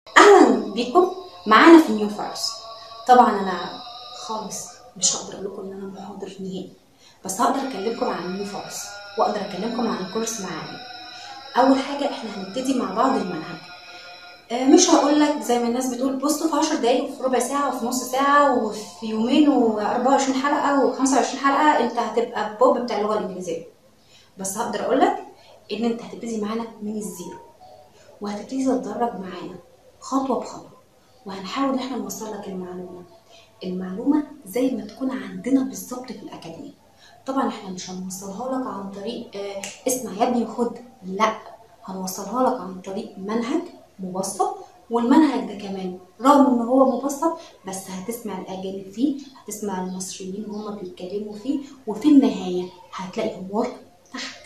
اهلا بيكم معانا في نيو فارس طبعا انا خالص مش هقدر اقول لكم ان انا محاضر نهائي بس هقدر اكلمكم عن نيو فارس واقدر اكلمكم عن الكورس معانا اول حاجه احنا هنبتدي مع بعض المنهج آه، مش هقول لك زي ما الناس بتقول بوست في 10 دقايق وفي ربع ساعه وفي نص ساعه وفي يومين و24 حلقه و25 حلقه انت هتبقى بوب بتاع اللغه الانجليزيه بس هقدر اقول لك ان انت هتبتدي معانا من الزيرو وهتبتدي تتدرج معانا خطوه بخطوه وهنحاول ان احنا نوصل لك المعلومه المعلومه زي ما تكون عندنا بالظبط في الاكاديميه طبعا احنا مش هنوصلها لك عن طريق آه، اسمع يا ابني وخد لا هنوصلها لك عن طريق منهج مبسط والمنهج ده كمان رغم ان هو مبسط بس هتسمع الاجانب فيه هتسمع المصريين هما بيتكلموا فيه وفي النهايه هتلاقي هومورك تحت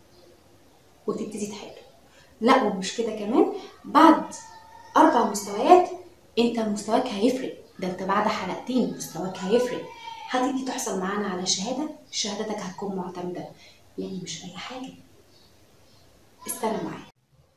وتبتدي تحل لا ومش كده كمان بعد اربع مستويات انت مستواك هيفرق ده انت بعد حلقتين مستواك هيفرق هتيجي تحصل معانا على شهاده شهادتك هتكون معتمده يعني مش اي حاجه استنى معايا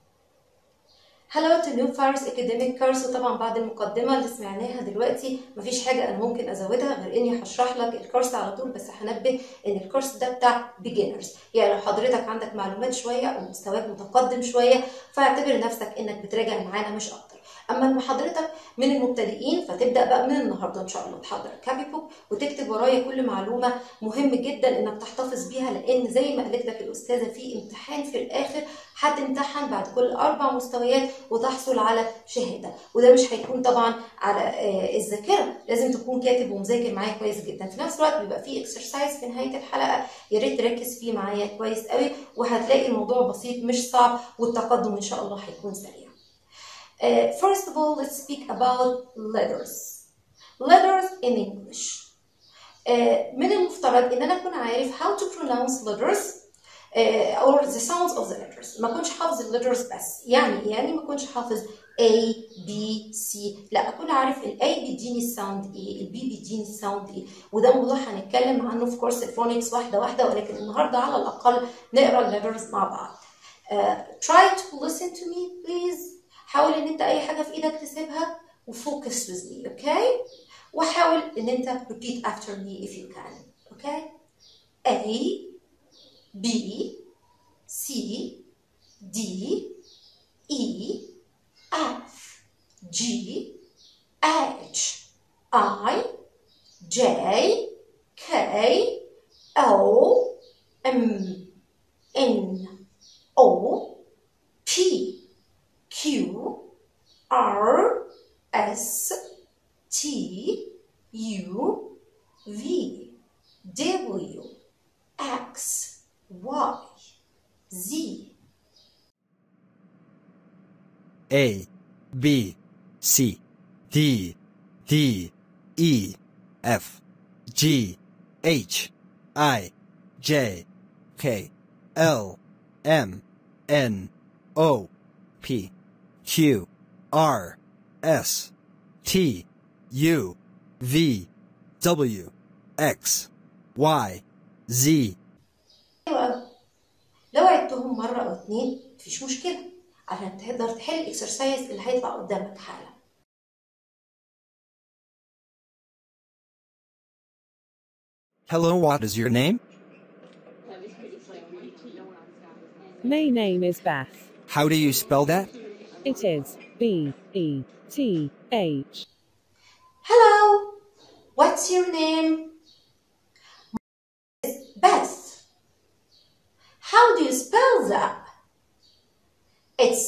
هلو تو نيو فارس اكاديميك كورس وطبعا بعد المقدمه اللي سمعناها دلوقتي مفيش حاجه انا ممكن ازودها غير اني هشرح لك الكورس على طول بس هنبه ان الكورس ده بتاع بيجنرز يعني لو حضرتك عندك معلومات شويه او مستواك متقدم شويه فاعتبر نفسك انك بتراجع معانا مش اكتر اما ان حضرتك من المبتدئين فتبدا بقى من النهارده ان شاء الله تحضر كابي بوك وتكتب ورايا كل معلومه مهم جدا انك تحتفظ بيها لان زي ما قالت لك الاستاذه في امتحان في الاخر هتمتحن بعد كل اربع مستويات وتحصل على شهاده وده مش هيكون طبعا على آه، الذاكره لازم تكون كاتب ومذاكر معايا كويس جدا في نفس الوقت بيبقى فيه اكسرسايز في نهايه الحلقه يا ريت تركز فيه معايا كويس قوي وهتلاقي الموضوع بسيط مش صعب والتقدم ان شاء الله هيكون سريع Uh, first of all, let's speak about letters. Letters in English. Uh, من المفترض ان انا اكون عارف how to pronounce letters uh, or the sounds of the letters. ما اكونش حافظ الليترز بس. يعني إيه؟ يعني ما اكونش حافظ A B C لا اكون عارف ال A بيديني الساوند ايه ال B بيديني الساوند ايه وده موضوع هنتكلم عنه في كورس الفونكس واحده واحده ولكن النهارده على الاقل نقرا الليترز مع بعض. Uh, try to listen to me please. حاول ان انت اي حاجه في ايدك تسيبها وفوكس with me اوكي وحاول ان انت repeat after me if you can اوكي A B C D E F G H I J K L M N O P Q R S T U V W X Y Z A B C D D E F G H I J K L M N O P Q R S T U V W X Y Z ايوه لو عدتهم مره او اتنين مفيش مشكله عشان تقدر تحل الاكسرسايز اللي هيطلع قدامك حالا Hello, what is your name? My name is Beth. How do you spell that? It is B E T H. Hello, what's your name? Beth. How do you spell that? It's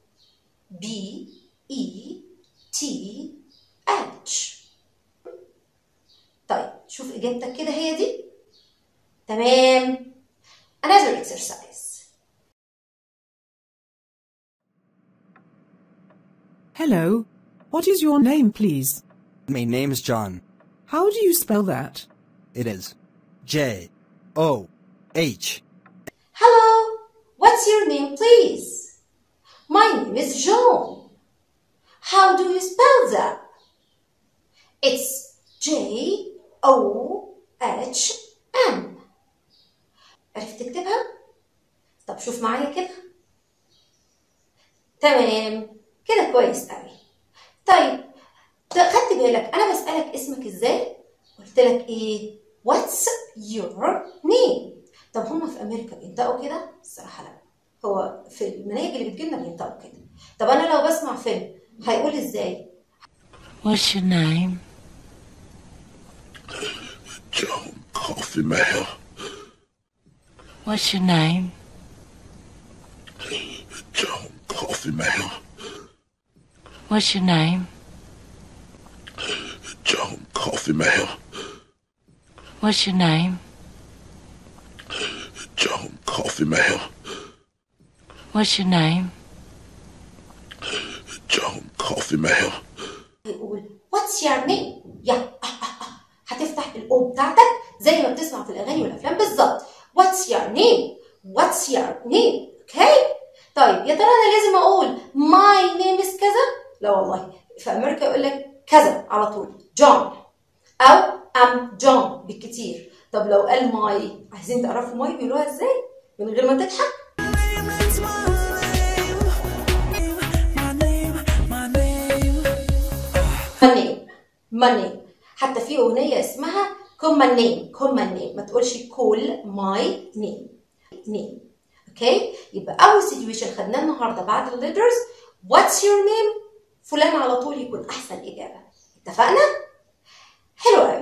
B E T H. طيب شوف إجابتك كده هي دي؟ تمام. Another exercise. Hello. What is your name, please? My name is John. How do you spell that? It is J O H. Hello, what's your name, please? My name is John. How do you spell that? It's J O H N. عرفت تكتبها؟ طب شوف معايا كده. تمام، كده كويس قوي. طيب ت- خدت بالك انا بسالك اسمك ازاي قلت لك ايه what's your name طب هما في امريكا بينطقوا كده الصراحه لا هو في المناهج اللي بتجيلنا بينطقوا كده طب انا لو بسمع فيلم هيقول ازاي What's your name? John Coffee Mail. What's your name? John Coffee Mail. What's your name? John Coffee Mail. What's your name? John Coffee Mail. What's your name? John Coffee Mail. هيقول what's your name يا آه آه آه. هتفتح الاو بتاعتك زي ما بتسمع في الاغاني والافلام بالظبط what's your name what's your name اوكي طيب يا ترى انا لازم اقول my name is كذا لا والله في امريكا يقول لك كذا على طول جون او ام جون بالكتير طب لو قال ماي عايزين تعرفوا ماي بيقولوها ازاي من غير ما تضحك ماني ماني حتى في اغنيه اسمها كوم ماي نيم كوم ماي نيم ما تقولش كول ماي نيم نيم اوكي يبقى اول سيتويشن خدناه النهارده بعد الليترز واتس يور نيم فلان على طول يكون احسن اجابه اتفقنا حلو قوي